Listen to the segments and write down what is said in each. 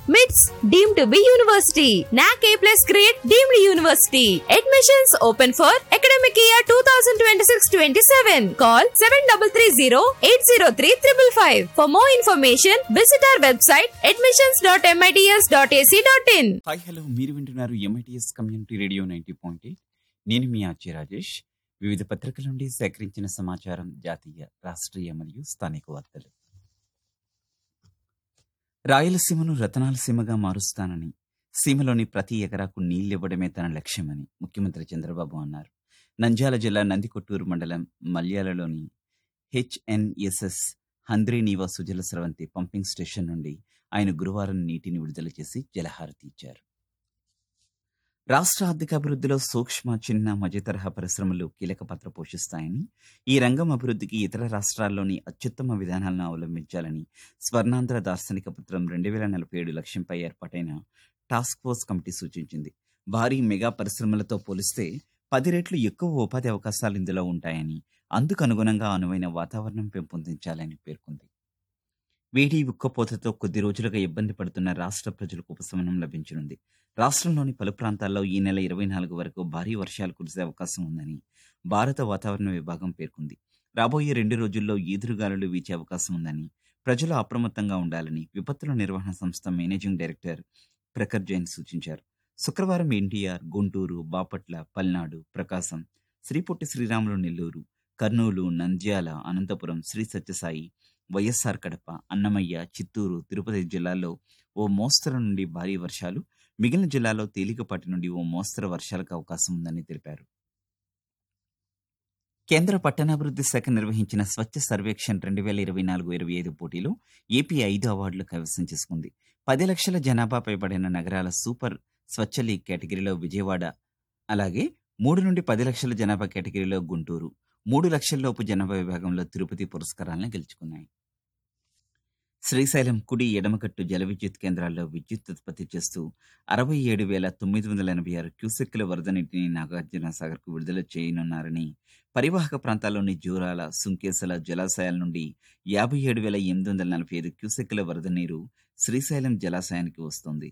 MITS deemed to be university. NAC A plus grade deemed university. Admissions open for academic year 2026-27. Call 7330-803-555. For more information, visit our website admissions.mits.ac.in. Hi hello మీరు వింటున్నారు MITS community radio ninety point eight నేను మీ RJ Rajesh వివిధ పత్రికల నుండి సేకరించిన సమాచారం జాతీయ రాష్ట్రీయ మరియు స్థానిక వార్తలు రాయలసీమను రతనాల సీమగా మారుస్తానని సీమలోని ప్రతి ఎకరాకు నీళ్లివ్వడమే తన లక్ష్యమని ముఖ్యమంత్రి చంద్రబాబు అన్నారు నంద్యాల జిల్లా నందికొట్టూరు మండలం మల్యాలలోని HNSS Handri Neeva Sujala Sravanthi pumping station నుండి ఆయన గురువారం నీటిని విడుదల చేసి జలహారతి ఇచ్చారు రాష్ట్ర ఆర్థిక అభివృద్ధిలో సూక్ష్మ చిన్న మధ్యతరహా పరిశ్రమలు కీలక పాత్ర పోషిస్తాయని ఈ రంగం అభివృద్ధికి ఇతర రాష్ట్రాల్లోని అత్యుత్తమ విధానాలను అవలంబించాలని స్వర్ణాంధ్ర దార్శనిక పత్రం రెండు వేల నలభై ఏడు లక్ష్యంపై ఏర్పాటైన టాస్క్ ఫోర్స్ కమిటీ సూచించింది భారీ మెగా పరిశ్రమలతో పోలిస్తే పది రెట్లు ఎక్కువ ఉపాధి అవకాశాలు ఇందులో ఉంటాయని అందుకు అనుగుణంగా అనువైన వాతావరణం పెంపొందించాలని పేర్కొంది వేడి ఉక్కపోతతో కొద్ది రోజులుగా ఇబ్బంది పడుతున్న రాష్ట్ర ప్రజలకు ఉపశమనం లభించనుంది రాష్ట్రంలోని పలు ప్రాంతాల్లో ఈ నెల ఇరవై నాలుగు వరకు భారీ వర్షాలు కురిసే అవకాశం ఉందని భారత వాతావరణ విభాగం పేర్కొంది రాబోయే రెండు రోజుల్లో ఈదురుగాలులు వీచే అవకాశం ఉందని ప్రజలు అప్రమత్తంగా ఉండాలని విపత్తుల నిర్వహణ సంస్థ మేనేజింగ్ డైరెక్టర్ ప్రఖర్ జైన్ సూచించారు శుక్రవారం ఎన్టీఆర్ గుంటూరు బాపట్ల పల్నాడు ప్రకాశం శ్రీపొట్టి శ్రీరాములు నెల్లూరు కర్నూలు నంద్యాల అనంతపురం శ్రీ సత్యసాయి వైఎస్ఆర్ కడప అన్నమయ్య చిత్తూరు తిరుపతి జిల్లాల్లో ఓ మోస్తరు నుండి భారీ వర్షాలు మిగిలిన జిల్లాలో తేలికపాటి నుండి ఓ మోస్తరు వర్షాలకు అవకాశం ఉందని తెలిపారు కేంద్ర పట్టణాభివృద్ధి శాఖ నిర్వహించిన స్వచ్ఛ సర్వేక్షణ్ రెండు వేల ఇరవై నాలుగు ఇరవై ఐదు పోటీలో ఏపీ ఐదు అవార్డులు కైవసం చేసుకుంది పది లక్షల జనాభా పైబడిన నగరాల సూపర్ స్వచ్ఛ లీగ్ కేటగిరీలో విజయవాడ అలాగే మూడు నుండి పది లక్షల జనాభా కేటగిరీలో గుంటూరు మూడు లక్షల్లోపు జనాభా విభాగంలో తిరుపతి పురస్కారాలను గెలుచుకున్నాయి శ్రీశైలం కుడి ఎడమకట్టు జల విద్యుత్ కేంద్రాల్లో విద్యుత్ ఉత్పత్తి చేస్తూ అరవై ఏడు వేల తొమ్మిది వందల ఎనభై ఆరు క్యూసెక్కుల వరద నీటిని నాగార్జున సాగర్కు విడుదల చేయనున్నారని పరివాహక ప్రాంతాల్లోని జూరాల సుంకేసల జలాశయాల నుండి యాభై ఏడు వేల ఎనిమిది వందల నలభై ఐదు క్యూసెక్కుల వరద నీరు శ్రీశైలం జలాశయానికి వస్తోంది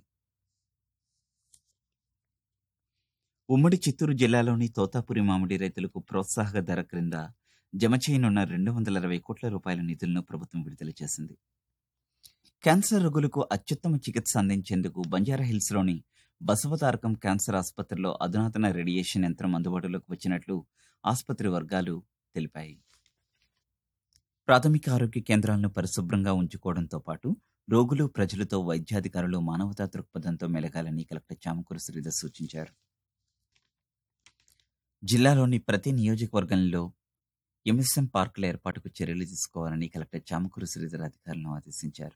ఉమ్మడి చిత్తూరు జిల్లాలోని తోతాపురి మామిడి రైతులకు ప్రోత్సాహక ధర క్రింద జమ చేయనున్న రెండు వందల ఇరవై కోట్ల రూపాయల నిధులను ప్రభుత్వం విడుదల చేసింది క్యాన్సర్ రోగులకు అత్యుత్తమ చికిత్స అందించేందుకు బంజారాహిల్స్లోని బసవతారకం క్యాన్సర్ ఆసుపత్రిలో అధునాతన రేడియేషన్ యంత్రం అందుబాటులోకి వచ్చినట్లు ఆసుపత్రి వర్గాలు తెలిపాయి ప్రాథమిక ఆరోగ్య కేంద్రాలను పరిశుభ్రంగా ఉంచుకోవడంతో పాటు రోగులు ప్రజలతో వైద్యాధికారులు మానవతా దృక్పథంతో మెలగాలని కలెక్టర్ చామకూరు శ్రీధర్ సూచించారు జిల్లాలోని ప్రతి నియోజకవర్గంలో ఎంఎస్ఎం పార్కుల ఏర్పాటుకు చర్యలు తీసుకోవాలని కలెక్టర్ చామకూరు శ్రీధర్ అధికారులను ఆదేశించారు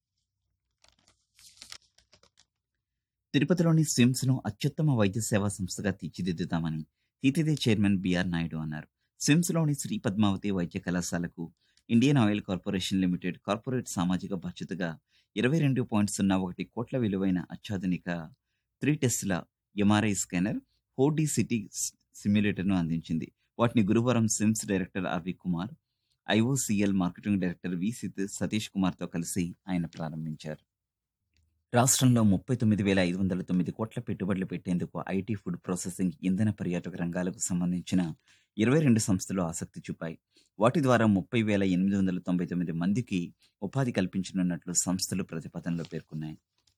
తిరుపతిలోని స్విమ్స్ ను అత్యుత్తమ వైద్య సేవా సంస్థగా తీర్చిదిద్దుతామని టీటీడీ చైర్మన్ బిఆర్ నాయుడు అన్నారు స్విమ్స్ లోని శ్రీ పద్మావతి వైద్య కళాశాలకు Indian Oil Corporation Limited corporate సామాజిక బాధ్యతగా ఇరవై రెండు పాయింట్ సున్నా ఒకటి కోట్ల విలువైన అత్యాధునిక త్రీ టెస్టుల ఎంఆర్ఐ స్కానర్ హోడీ సిటీ సిమ్యులేటర్ను అందించింది వాటిని గురువారం SIMS director RV Kumar IOCL marketing director V సిత్ సతీష్ కుమార్తో కలిసి ఆయన ప్రారంభించారు రాష్ట్రంలో ముప్పై తొమ్మిది వేల ఐదు వందల తొమ్మిది కోట్ల పెట్టుబడులు పెట్టేందుకు ఐటీ ఫుడ్ ప్రాసెసింగ్ ఇంధన పర్యాటక రంగాలకు సంబంధించిన ఇరవై రెండు సంస్థలు ఆసక్తి చూపాయి వాటి ద్వారా ముప్పై వేల ఎనిమిది వందల తొంభై తొమ్మిది మందికి ఉపాధి కల్పించనున్నట్లు సంస్థలు ప్రతిపాదనలో పేర్కొన్నాయి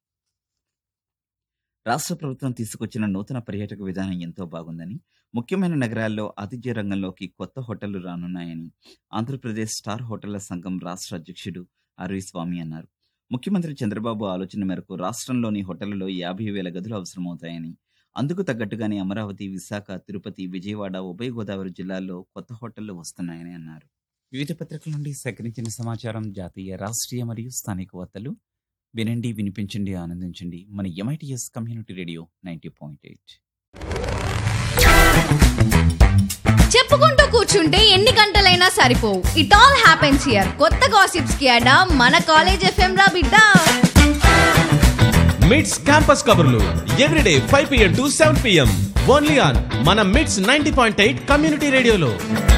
రాష్ట్ర ప్రభుత్వం తీసుకొచ్చిన నూతన పర్యాటక విధానం ఎంతో బాగుందని ముఖ్యమైన నగరాల్లో ఆతిథ్య రంగంలోకి కొత్త హోటళ్లు రానున్నాయని ఆంధ్రప్రదేశ్ స్టార్ హోటళ్ల సంఘం రాష్ట్ర అధ్యక్షుడు ఆర్వి స్వామి అన్నారు ముఖ్యమంత్రి చంద్రబాబు ఆలోచన మేరకు రాష్ట్రంలోని హోటళ్లలో యాభై వేల గదులు అవసరమవుతాయని అందుకు తగ్గట్టుగానే అమరావతి విశాఖ తిరుపతి విజయవాడ ఉభయ గోదావరి జిల్లాల్లో కొత్త హోటళ్లు వస్తున్నాయని అన్నారు వివిధ పత్రికల నుండి సేకరించిన సమాచారం జాతీయ రాష్ట్రీయ మరియు స్థానిక వార్తలు వినండి వినిపించండి ఆనందించండి మన MITS community radio ninety point eight చెప్పుకుంటూ కూర్చుంటే ఎన్ని గంటలైనా సరిపోవు ఇట్ ఆల్ హ్యాపెన్స్ హియర్ కొత్త గాసిప్స్ కి అడా మన కాలేజ్ ఎఫ్ఎం రా బిడ్డ మిడ్స్ క్యాంపస్ కబుర్లు everyday five PM to seven PM only on మన MITS ninety point eight community రేడియోలో